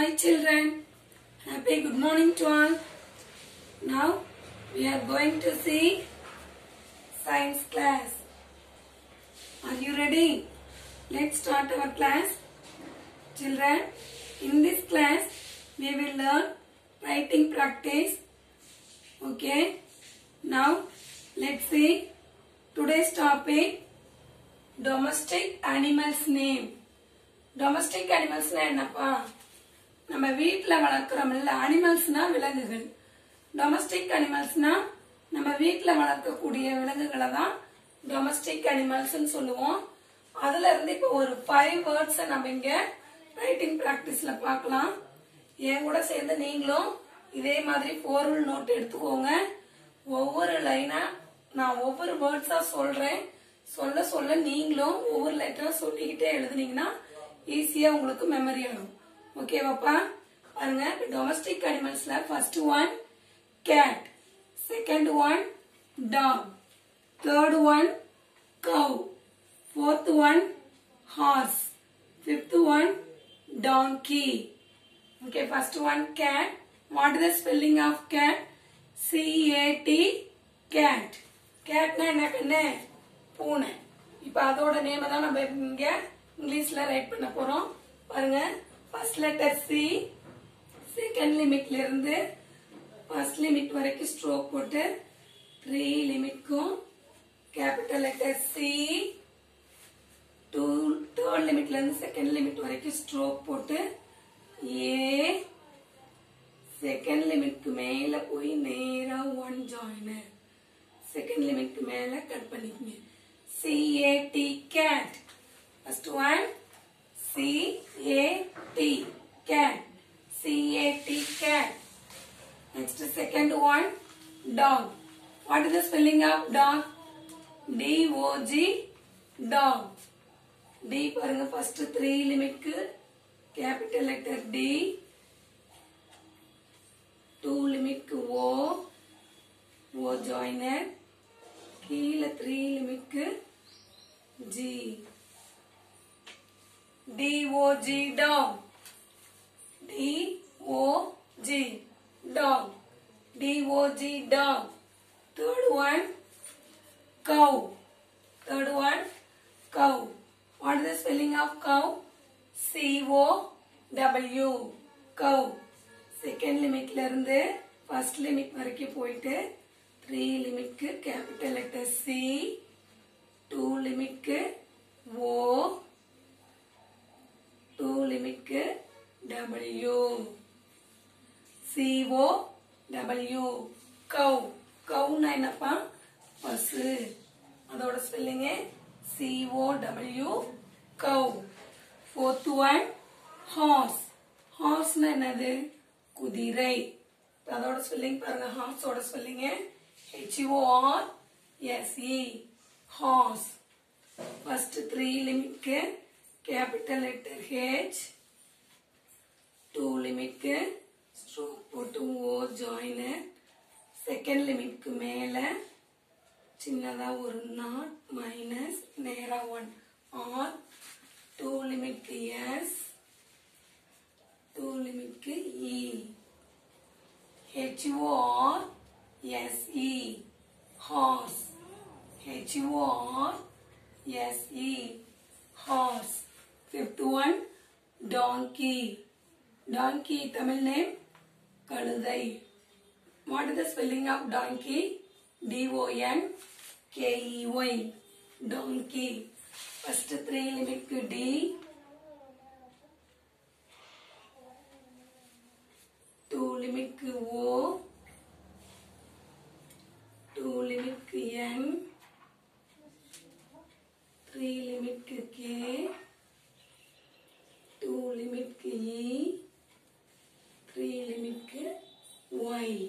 Hi children, happy good morning to all. Now we are going to see science class. Are you ready? Let's start our class. Children, in this class we will learn writing practice. Okay. Now let's see today's topic domestic animals name. Domestic அனிமல்ஸ்னா என்னப்பா நம்ம வீட்டில் வளர்க்குறோம்ல அனிமல்ஸ்னா விலங்குகள் domestic அனிமல்ஸ்னா நம்ம வீட்டில் வளர்க்கக்கூடிய விலங்குகளை தான் டொமஸ்டிக் அனிமல்ஸ்னு சொல்லுவோம் அதுல இருந்து இப்போ ஒரு ஃபைவ் வேர்ட்ஸை நம்ம இங்க ரைட்டிங் ப்ராக்டிஸ்ல பார்க்கலாம் என் கூட சேர்ந்து நீங்களும் இதே மாதிரி பொருள் நோட் எடுத்துக்கோங்க ஒவ்வொரு லைனா நான் ஒவ்வொரு வேர்ட்ஸா சொல்றேன் சொல்ல சொல்ல நீங்களும் ஒவ்வொரு லெட்டரா சொல்லிக்கிட்டே எழுதுனீங்கன்னா ஈஸியா உங்களுக்கு மெமரி ஆகும் ஓகேவாப்பா பாருங்க டொமஸ்டிக் அனிமல்ஸ்ல first one cat second one dog third one cow fourth one horse fifth one donkey okay first one cat what is the spelling of cat c a t cat catனா என்ன கண்ணு பூனை இப்போ அதோட நேம் தான் நம்ம இங்க இங்கிலீஷ்ல ரைட் பண்ண போறோம் பாருங்க ஃபர்ஸ்ட் லெட்டர் சி செகண்ட் லிமிட்ல இருந்து ஃபர்ஸ்ட் லிமிட் வரைக்கும் ஸ்ட்ரோக் போட்டு த்ரீ லிமிட்க்கும் capital letter C two third லிமிட்ல இருந்து செகண்ட் லிமிட் வரைக்கும் ஸ்ட்ரோக் போட்டு ஏ செகண்ட் லிமிட்க்கு மேல போய் நேரா ஒன் ஜாயினர் செகண்ட் லிமிட்க்கு மேல கட் பண்ணிக்கங்க C A T cat first one C A T cat C A T cat next second one dog what is the spelling of dog D O G dog D பாருங்க ஃபர்ஸ்ட் த்ரீ லிமிட்க்கு capital letter D two லிமிட்க்கு O O joiner கீழே three லிமிட்க்கு G D O G dog D O G dog D O G dog third one cow third one cow What is the spelling of cow? C O W cow. Second லிமிட்ல இருந்து first limit வரைக்கும் போயிட்டு three லிமிட்க்கு capital letter C two லிமிட்க்கு O two லிமிட்க்கு W C O W cow கவுன்னா என்னப்பா பசு அதோட spelling C-O-W cow. Fourth one horse. ஹார்ஸ்னா என்னது குதிரை அதோட ஸ்பெல்லிங் பாருங்க ஹார்ஸோட spelling H O R S E horse first three லிமிட்க்கு கேபிட்டல் லெட்டர் ஹெச் டூ லிமிட்க்கு ஸ்ட்ரோக் போட்டு ஓ ஜாயினர் செகண்ட் லிமிட்க்கு மேலே சின்னதா ஒரு நாட் மைனஸ் நேரா one R two லிமிட்க்கு S two லிமிட்க்கு E H O R S E horse H O R S E horse fifth one donkey donkey Tamil name கழுதை what is the spelling of donkey D-O-N K-E-Y donkey first three limit D two limit O two limit N three limit K two limit E three limit Y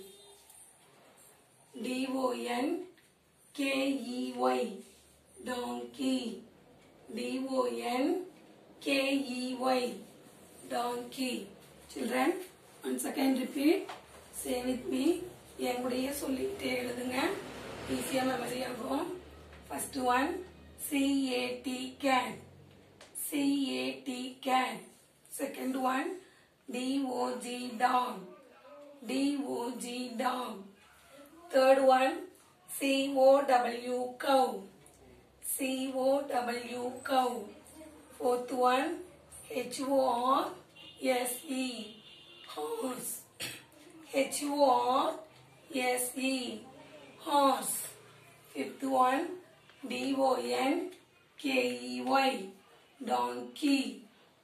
D-O-N K-E-Y donkey D-O-N K-E-Y donkey children once again repeat say with me என் கூடயே சொல்லிக்கிட்டே எழுதுங்க ஈஸியா memory ஆகும் first one C A T cat C A T cat second one D-O-G, dog. D-O-G, dog. Third one, C-O-W, cow. C-O-W, cow. Fourth one, H-O-R-S-E, horse. H-O-R-S-E, horse. Fifth one, D-O-N-K-E-Y, donkey.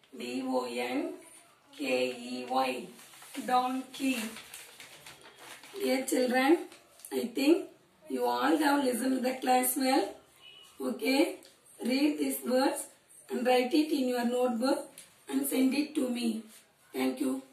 D-O-N-K-E-Y, donkey. Dear children, I think you all have listened to the class well. Okay, read these words and write it in your notebook and send it to me. Thank you.